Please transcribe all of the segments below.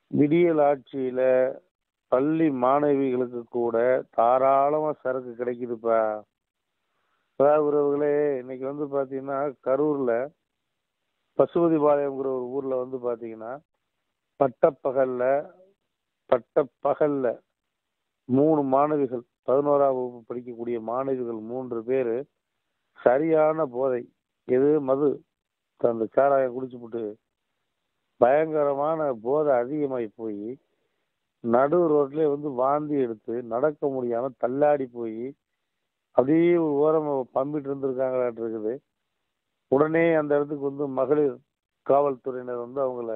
விடியல் ஆட்சியில பள்ளி மாணவிகளுக்கு கூட தாராளமா சரக்கு கிடைக்குதுப்பா அதாவது உறவுகளே இன்னைக்கு வந்து பாத்தீங்கன்னா கரூர்ல பசுபதிபாளையம்ங்கிற ஒரு ஊர்ல வந்து பாத்தீங்கன்னா பட்டப்பகல்ல பட்டப்பகல்ல மூணு மாணவிகள் பதினோராம் வகுப்பு படிக்கக்கூடிய மாணவிகள் மூன்று பேர் சரியான போதை எது மது அந்த சாராயம் குடிச்சுப்புட்டு பயங்கரமான போதை அதிகமாகி போய் நடு ரோட்லயே வந்து வாந்தி எடுத்து நடக்க முடியாம தள்ளாடி போய் அப்படியே ஒரு ஓரம் பம்பிட்டு இருந்திருக்காங்களாட்டு இருக்குது உடனே அந்த இடத்துக்கு வந்து மகளிர் காவல்துறையினர் வந்து அவங்கள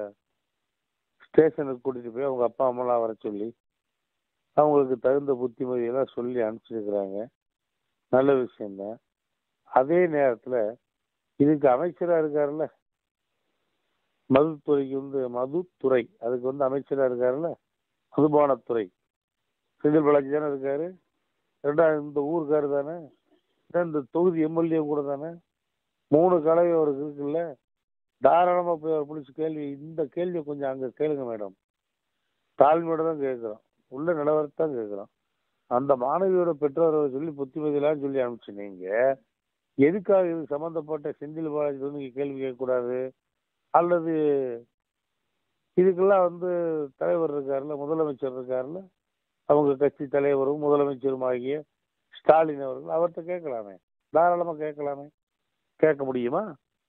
ஸ்டேஷனுக்கு கூட்டிட்டு போய் அவங்க அப்பா அம்மாலாம் வர சொல்லி அவங்களுக்கு தகுந்த புத்திமதியெல்லாம் சொல்லி அனுப்பிச்சிருக்கிறாங்க நல்ல விஷயம்தான் அதே நேரத்துல இதுக்கு அமைச்சரா இருக்காருல்ல மதுத்துறைக்கு வந்து மதுத்துறை அதுக்கு வந்து அமைச்சரா இருக்காருல்ல மதுபானத்துறை செந்தில் பாலாஜி தானே இருக்காரு ரெண்டாவது இந்த ஊருக்காரு தானே இதான் இந்த தொகுதி எம்எல்ஏ கூட தானே மூணு கலவை அவருக்கு இருக்குல்ல தாராளமா போய் அவர் பிடிச்சி கேள்வி இந்த கேள்வியை கொஞ்சம் அங்க கேளுங்க மேடம் தாழ்மையோட தான் கேட்குறோம் உள்ள நிலவரத்தான் கேட்குறோம் அந்த மாணவியோட பெற்றோரை சொல்லி புத்திமதியெல்லாம் சொல்லி அனுப்பிச்சு நீங்க எதுக்காக இது சம்பந்தப்பட்ட செந்தில் பாலாஜி வந்து நீங்க கேள்வி கேட்கக்கூடாது அல்லது இதுக்கெல்லாம் வந்து தலைவர் இருக்காருல்ல முதலமைச்சர் இருக்காருல்ல அவங்க கட்சி தலைவரும் முதலமைச்சரும் ஆகிய ஸ்டாலின் அவர்கள் அவர்கிட்ட கேட்கலாமே தாராளமா கேட்கலாமே கேட்க முடியுமா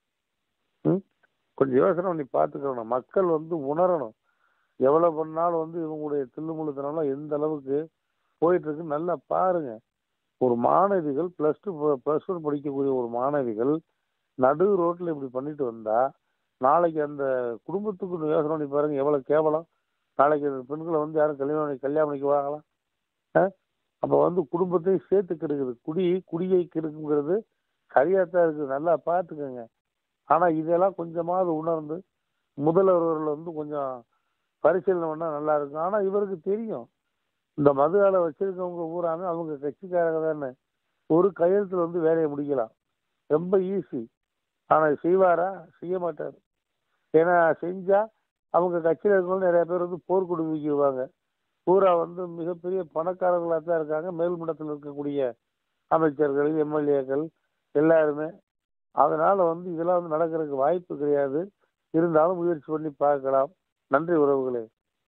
ம் கொஞ்சம் யோசனை பண்ணி பார்த்துக்கணும் மக்கள் வந்து உணரணும் எவ்வளவு பண்ணாலும் வந்து இவங்களுடைய தில்லுமுழுத்தனம்லாம் எந்த அளவுக்கு போயிட்டு இருக்கு நல்லா பாருங்க ஒரு மாணவிகள் பிளஸ் டூ பிளஸ் ஒன் படிக்கக்கூடிய ஒரு மாணவிகள் நடு ரோட்ல இப்படி பண்ணிட்டு வந்தா நாளைக்கு அந்த குடும்பத்துக்கு யோசனை பண்ணி பாருங்க எவ்வளவு கேவலம் நாளைக்கு அந்த பெண்களை வந்து யாரும் கல்யாணம் பண்ணி கல்யாணம் பண்ணிக்குவாங்களா ஆ? அப்ப வந்து குடும்பத்தையும் சேர்த்து கெடுக்குது குடி குடியை கெடுக்குங்கிறது சரியாத்தான் இருக்குது நல்லா பார்த்துக்கோங்க ஆனா இதெல்லாம் கொஞ்சமாவது உணர்ந்து முதல்வர்கள் வந்து கொஞ்சம் பரிசீலனை பண்ணா நல்லா இருக்கும் ஆனா இவருக்கு தெரியும் இந்த மது ஆலை வச்சிருக்கவங்க பூராமே அவங்க கட்சிக்காரங்க தானே ஒரு கையெழுத்துல வந்து வேலையை முடிக்கலாம் ரொம்ப ஈஸி ஆனா செய்வாரா செய்ய மாட்டார் ஏன்னா செஞ்சா அவங்க கட்சியில் இருக்கவங்க நிறைய பேர் வந்து போர்க்கொடி தூக்கிடுவாங்க பூரா வந்து மிகப்பெரிய பணக்காரர்களாக தான் இருக்காங்க மேல்மட்டத்தில் இருக்கக்கூடிய அமைச்சர்கள் எம்எல்ஏக்கள் எல்லாருமே அதனால வந்து இதெல்லாம் வந்து நடக்கிறதுக்கு வாய்ப்பு கிடையாது இருந்தாலும் முயற்சி பண்ணி பார்க்கலாம் நன்றி உறவுகளே